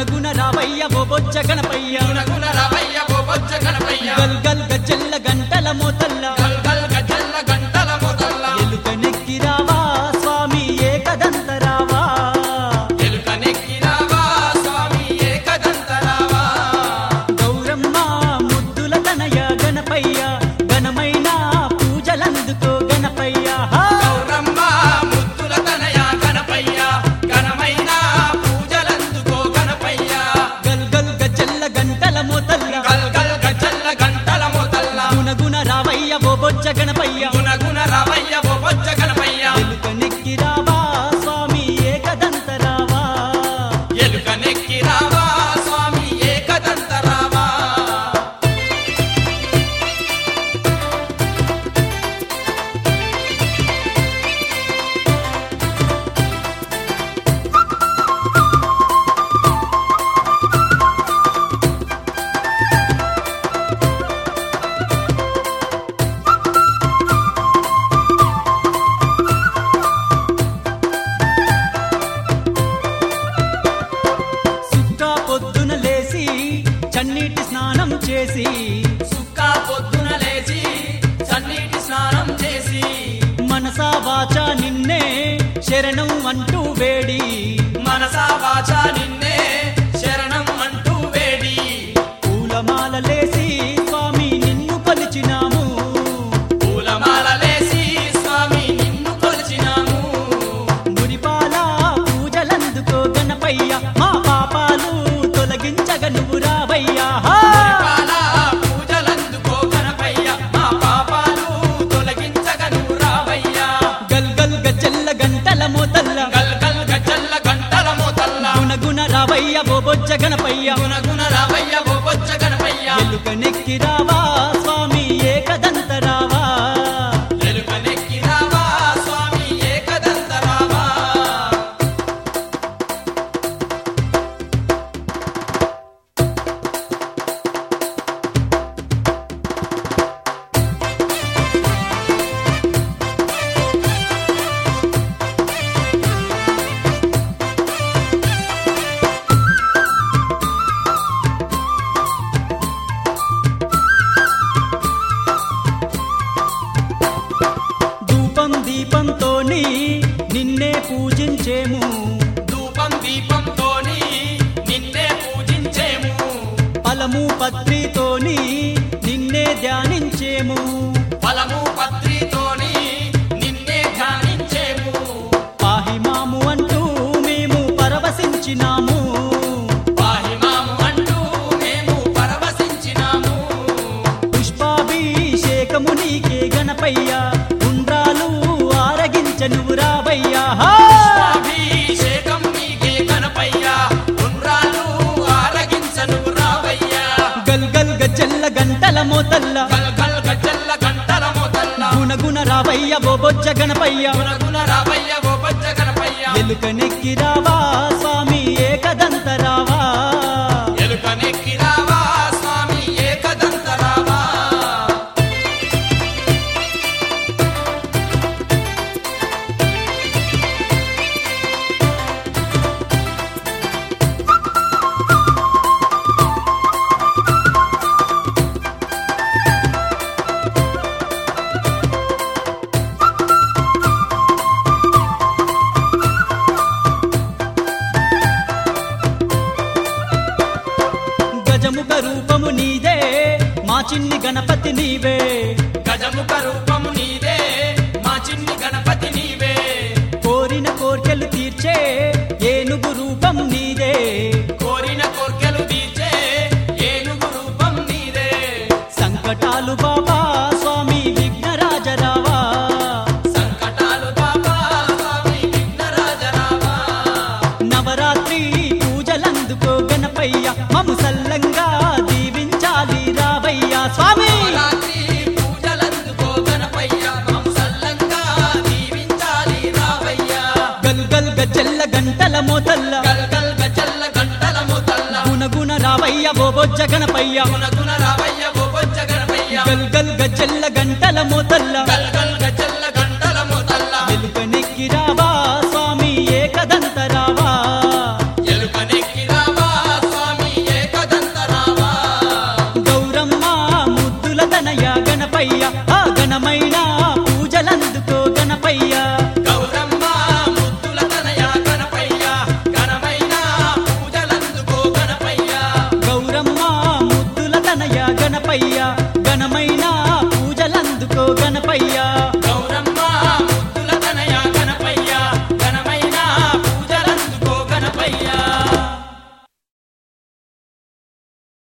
గుణగుణ రావయ్య ఓ బొజ్జ గణపయ్య గుణగుణ రవయ్య ఓ బొజ్జ గణపయ్య గల్ గల్ గజ్జల్ల గంటల మోతల్ల గల్ గల్ గజల్ల గంటల మొదల్ల ఎలుక నెక్కి రావా స్వామి ఏకదంత రావా ఎలుక నెక్కిరావా స్వామి ఏకదంతరావా గౌరమ్మ ముద్దుల తనయ గణపయ్య ఘనమైన పూజలందుకో గణపయ్య హా! గౌరమ్మ ముద్దుల తనయ గణపయ్య ఘనమైన పూజలందుకో గణపయ్య గల్ గల్ గజ్జల్ల గంటల మోతల్ల గల్ గల్ గజల్ల గంటల మొదల్ల గుణగుణ రావయ్య ఓ బొజ్జ గణపయ్య గుణగుణ రవయ్య ఓ బొజ్జ గణపయ్య ఎలుక నెక్కి రావా స్వామి ఏకదంత రావా ఎలుక నెక్కిరావా స్వామి ఏకదంతరావా సుక్క పొద్దున లేసి చన్నీటి స్నానం చేసి సుక్క పొద్దున లేచి సన్నీటి స్నానం చేసి మనసా వాచ నిన్నే శరణం అంటూ వేడి మనసా వాచ నిన్నే శరణం అంటూ వేడి పూలమాల లేసి స్వామి నిన్ను కొలిచినాము పూలమాలలేసి స్వామి నిన్ను కొలిచినాము మురిపాల పూజలందుకో గణపయ్య మా పాపాలు తొలగించగ నువ్వు రావయ్యా హా! పాల పూజలందుకో గణపయ్య మా పాపాలు తొలగించగను రావయ్యా గల్ గల్ గజ్జల్ల గంటల మోతల్ల గల్ గల్ గజల్ల గంటల మోతల్ల గుణగుణ రావయ్య ఓ బొజ్జ గణపయ్య గుణగుణ రావయ్య ఓ బొజ్జ గణపయ్య ఎలుక నెక్కి రావా స్వామి ఏకదంత రావా ఎలుక నెక్కిరావా స్వామి ఏకదంతరావా ధూపం దీపంతోని నిన్నే పూజించేము ధూపం దీపంతోని నిన్నే పూజించేము ఫలము పత్రితోని నిన్నే ధ్యానించేము ఫలము పత్రితోని నిన్నే ధ్యానించేము పాహిమాము అంటూ మేము పరవశించినాము పాహిమాము అంటూ మేము పరవశించినాము పుష్పాభిషేకము నీకే గణపయ్య ఉండ్రాలు ఆరగించ నువ్వు రావయ్యా హా! అభిషేకం నీకే గణపయ్య ఉండ్రాలు ఆరగించను రావయ్యా గల్ గల్ గజ్జల్ల గంటల మోతల్ల గల్ గల్ గజల్ల గంటల మొదల్ల గుణగుణ రావయ్య ఓ బొజ్జ గణపయ్య గుణగుణ రావయ్య ఓ బొజ్జ గణపయ్య ఎలుక నెక్కి రావా స్వామి ఏకదంత రావా ఎలుక నెక్కిరావా స్వామి ఏకదంతరావా గజముఖ రూపము నీదే మా చిన్ని గణపతి నీవే గజముఖ రూపము నీదే మా చిన్ని గణపతి నీవే కోరిన కోర్కెలు తీర్చే ఏనుగు రూపం నీదే కోరిన కోర్కెలు తీర్చే ఏనుగు రూపం నీదే సంకటాలు బాబా స్వామి విఘ్నరాజరావా సంకటాలు బాబా స్వామి విఘ్నరాజరావా నవరాత్రి పూజలందుకో గణపయ్య మము సల్లంగా దీవించాలి రావయ్యా స్వామి రాత్రి పూజలందుకో గణపయ్య మమ్సల్లంగా దీవించాలి రావయ్యా గల్ గల్ గజ్జల్ల గంటల మోతల్ల గల్ గల్ గజల్ల గంటల మొదల్ల గుణగుణ రావయ్య ఓ బొజ్జ గణపయ్య గుణగుణ రావయ్య ఓ బొజ్జ గణపయ్య గల్ గల్ గజ్జల్ల గంటల మోతల్ల గల్ గల్ గజల్ల గంటల మొదల్ల ఎలుక నెక్కి రావా స్వామి ఏకదంత రావా ఎలుక నెక్కిరావా గణపయ్య